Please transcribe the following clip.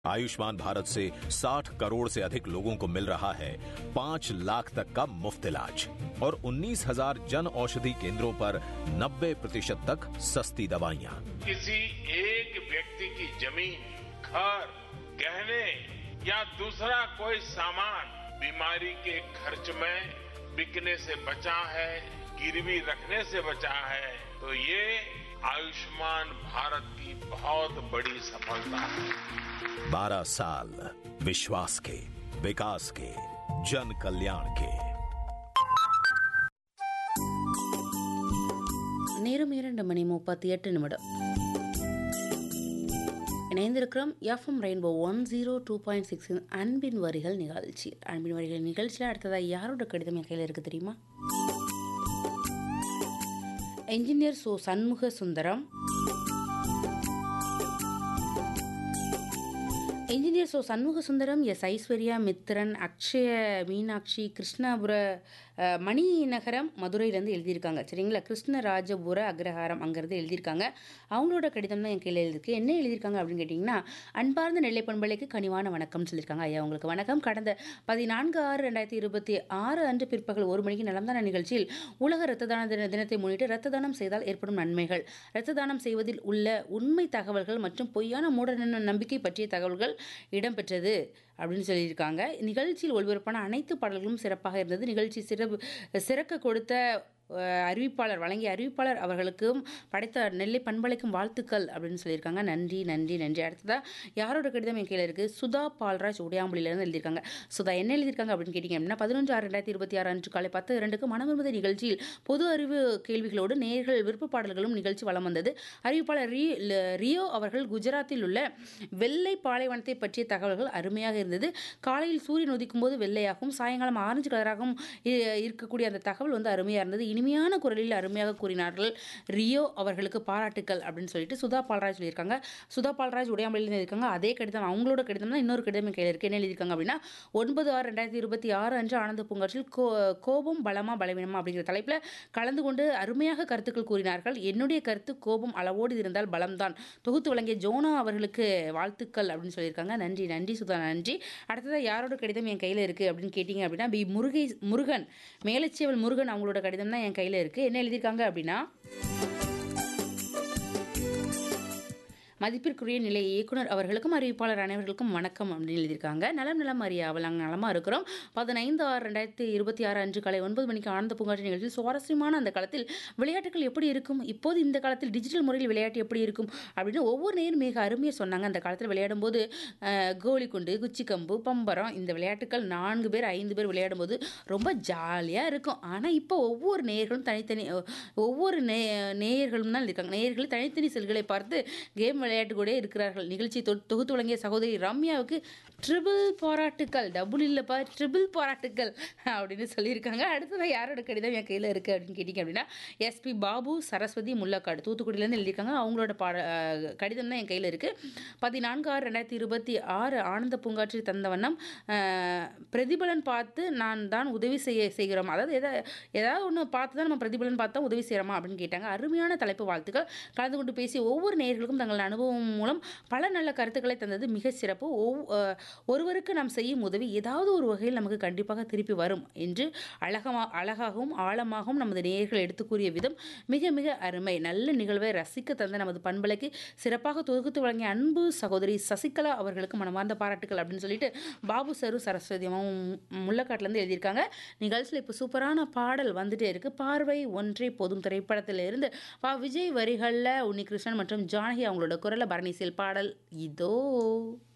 आयुष्मान भारत से 60 करोड़ से अधिक लोगों को मिल रहा है पाँच लाख तक का मुफ्त इलाज और 19,000 जन औषधि केंद्रों पर 90 प्रतिशत तक सस्ती दवाइयाँ किसी एक व्यक्ति की जमीन घर गहने या दूसरा कोई सामान बीमारी के खर्च में बिकने से बचा है गिरवी रखने से बचा है तो ये आयुष्मान भारत की बहुत बड़ी सफलता है 12 साल विश्वास के विकास के जन कल्याण के நேரம் இரண்டு மணி முப்பத்தி எட்டு நிமிடம் இணைந்திருக்கிறோம் FM rainbow one zero two point six அன்பின் வரிகள் நிகழ்ச்சி அன்பின் வரிகள் நிகழ்ச்சியில் அடுத்ததாக யாரோட கடிதம் என் கையில் இருக்குது தெரியுமா என்ஜினியர் சோ சண்முக சுந்தரம் என்ஜினியர் சோ சண்முக சுந்தரம் எஸ் ஐஸ்வர்யா மித்திரன் அக்ஷய மீனாட்சி கிருஷ்ணாபுர அஹ், மணி நகரம் மதுரையிலேருந்து எழுதியிருக்காங்க சரிங்களா கிருஷ்ணராஜபுர அக்ரஹாரம் அங்கேருந்து எழுதியிருக்காங்க அவங்களோட கடிதம் தான் என் கையில் எழுதிருக்கு என்ன எழுதியிருக்காங்க அப்படின்னு கேட்டிங்கன்னா அன்பார்ந்த நெல்லை பண்பலைக்கு கனிவான வணக்கம் சொல்லியிருக்காங்க ஐயா உங்களுக்கு வணக்கம் கடந்த பதினான்கு ஆறு ரெண்டாயிரத்தி இருபத்தி ஆறு அன்று பிற்பகல் ஒரு மணிக்கு நலம்தான நிகழ்ச்சியில் உலக இரத்த தான தின தினத்தை முன்னிட்டு இரத்த தானம் செய்தால் ஏற்படும் நன்மைகள் இரத்த தானம் செய்வதில் உள்ள உண்மை தகவல்கள் மற்றும் பொய்யான மூட ந- நம்பிக்கை பற்றிய தகவல்கள் இடம்பெற்றது அப்படின்னு சொல்லியிருக்காங்க நிகழ்ச்சியில் ஒளிபரப்பான அனைத்து பாடல்களும் சிறப்பாக இருந்தது நிகழ்ச்சி சிறப்பு சிறக்க கொடுத்த அஹ், அறிவிப்பாளர் வழங்கிய அறிவிப்பாளர் அவர்களுக்கும் படைத்த நெல்லை பண்பலைக்கும் வாழ்த்துக்கள் அப்படின்னு சொல்லியிருக்காங்க நன்றி நன்றி நன்றி அடுத்ததாக யாரோட கடிதம் என் கையில் இருக்குது சுதா பால்ராஜ் உடையாம்புலியிலேருந்து எழுதியிருக்காங்க சுதா என்ன எழுதியிருக்காங்க அப்படின்னு கேட்டிங்க அப்படின்னா பதினொன்று ஆறு ரெண்டாயிரத்தி இருபத்தி ஆறு அன்று காலை பத்து இரண்டுக்கு மனவிரும்புத நிகழ்ச்சியில் பொது அறிவு கேள்விகளோடு நேர்கள் விருப்ப பாடல்களும் நிகழ்ச்சி வலம் வந்தது அறிவிப்பாளர் ரி ல- ரியோ அவர்கள் குஜராத்தில் உள்ள வெள்ளை பாலைவனத்தை பற்றிய தகவல்கள் அருமையாக இருந்தது காலையில் சூரியன் உதிக்கும் போது வெள்ளையாகவும் சாயங்காலம் ஆரஞ்சு கலராகவும் இ- இருக்கக்கூடிய அந்த தகவல் வந்து அருமையாக இருந்தது இனிமையான குரலில் அருமையாக கூறினார்கள் ரியோ அவர்களுக்கு பாராட்டுக்கள் அப்படின்னு சொல்லிட்டு சுதா பால்ராஜ் சொல்லியிருக்காங்க சுதா பால்ராஜ் உடையாமலில் இருக்காங்க அதே கடிதம் அவங்களோட கடிதம் தான் இன்னொரு கடிதம் என் கையில் இருக்கு என்ன எழுதியிருக்காங்க அப்படின்னா ஒன்பது ஆறு ரெண்டாயிரத்தி இருபத்தி ஆறு அன்று ஆனந்த பூங்காற்றில் கோ கோபம் பலமா பலவீனமா அப்படிங்கிற தலைப்பில் கலந்து கொண்டு அருமையாக கருத்துக்கள் கூறினார்கள் என்னுடைய கருத்து கோபம் அளவோடு இருந்தால் பலம்தான் தொகுத்து வழங்கிய ஜோனா அவர்களுக்கு வாழ்த்துக்கள் அப்படின்னு சொல்லியிருக்காங்க நன்றி நன்றி சுதா நன்றி அடுத்ததாக யாரோட கடிதம் என் கையில் இருக்குது அப்படின்னு கேட்டிங்க அப்படின்னா பி முருகை முருகன் மேலச்சேவல் முருகன் அவங்களோட கடிதம் தான் என் கையில் இருக்குது என்ன எழுதியிருக்காங்க அப்படின்னா மதிப்பிற்குரிய நிலை இயக்குனர் அவர்களுக்கும் அறிவிப்பாளர் அனைவர்களுக்கும் வணக்கம் அப்படின்னு எழுதியிருக்காங்க நலம் நலம் அறிய அவள் நாங்கள் நலமாக இருக்கிறோம் பதினைந்து ஆறு ரெண்டாயிரத்தி இருபத்தி ஆறு அன்று காலை ஒன்பது மணிக்கு ஆனந்த பூங்காற்று நிகழ்ச்சியில் சுவாரஸ்யமான அந்த காலத்தில் விளையாட்டுகள் எப்படி இருக்கும் இப்போது இந்த காலத்தில் டிஜிட்டல் முறையில் விளையாட்டு எப்படி இருக்கும் அப்படின்னு ஒவ்வொரு நேரம் மிக அருமையாக சொன்னாங்க அந்த காலத்தில் விளையாடும்போது அஹ், கோலி குண்டு குச்சிக்கம்பு பம்பரம் இந்த விளையாட்டுகள் நான்கு பேர் ஐந்து பேர் விளையாடும்போது ரொம்ப ஜாலியாக இருக்கும் ஆனால் இப்போ ஒவ்வொரு நேயர்களும் தனித்தனி ஒவ்வொரு நே நேயர்களும் தான் இருக்காங்க நேயர்கள் தனித்தனி செல்களை பார்த்து கேம் விளையாட்டு கூட இருக்கிறார்கள் நிகழ்ச்சி தொ- தொகுத்து வழங்கிய சகோதரி ரம்யாவுக்கு ட்ரிபிள் பாராட்டுக்கள் டபுள் இல்லைப்பா ட்ரிபிள் பாராட்டுக்கள் அப்படின்னு சொல்லியிருக்காங்க அடுத்ததாக யாரோட கடிதம் என் கையில் இருக்குது அப்படின்னு கேட்டிங்க அப்படின்னா எஸ்பி பாபு சரஸ்வதி முல்லக்காடு தூத்துக்குடியிலேருந்து எழுதியிருக்காங்க அவங்களோட பாட அஹ், கடிதம் தான் என் கையில் இருக்குது பதினான்கு ஆறு ரெண்டாயிரத்தி இருபத்தி ஆறு ஆனந்த பூங்காற்றி தந்த வண்ணம் அஹ், பிரதிபலன் பார்த்து நான் தான் உதவி செய்ய செய்கிறோம் அதாவது எதா ஏதாவது ஒன்று பார்த்து தான் நம்ம பிரதிபலன் பார்த்தா உதவி செய்கிறோமா அப்படின்னு கேட்டாங்க அருமையான தலைப்பு வாழ்த்துக்கள் கலந்து கொண்டு பேசிய ஒவ்வொரு நேயர்களுக்கும் தங்கள் அனுபவம் மூலம் பல நல்ல கருத்துக்களை தந்தது மிக சிறப்பு ஒவ்- அஹ், ஒருவருக்கு நாம் செய்யும் உதவி ஏதாவது ஒரு வகையில் நமக்கு கண்டிப்பாக திருப்பி வரும் என்று அழகமா அழகாகவும் ஆழமாகவும் நமது நேயர்கள் எடுத்து கூறிய விதம் மிக மிக அருமை நல்ல நிகழ்வை ரசிக்க தந்த நமது பண்பலைக்கு சிறப்பாக தொகுத்து வழங்கிய அன்பு சகோதரி சசிகலா அவர்களுக்கு மனமார்ந்த பாராட்டுகள் அப்படின்னு சொல்லிட்டு பாபு சரு சரஸ்வதி அம்மாவும் முள்ளக்காட்டிலேருந்து எழுதியிருக்காங்க நிகழ்ச்சியில் இப்போ சூப்பரான பாடல் வந்துட்டே இருக்கு பார்வை ஒன்றே போதும் திரைப்படத்தில் இருந்து பா விஜய் வரிகளில் உன்னிகிருஷ்ணன் மற்றும் ஜானகி அவங்களோட குரலை பரணிசியல் பாடல் இதோ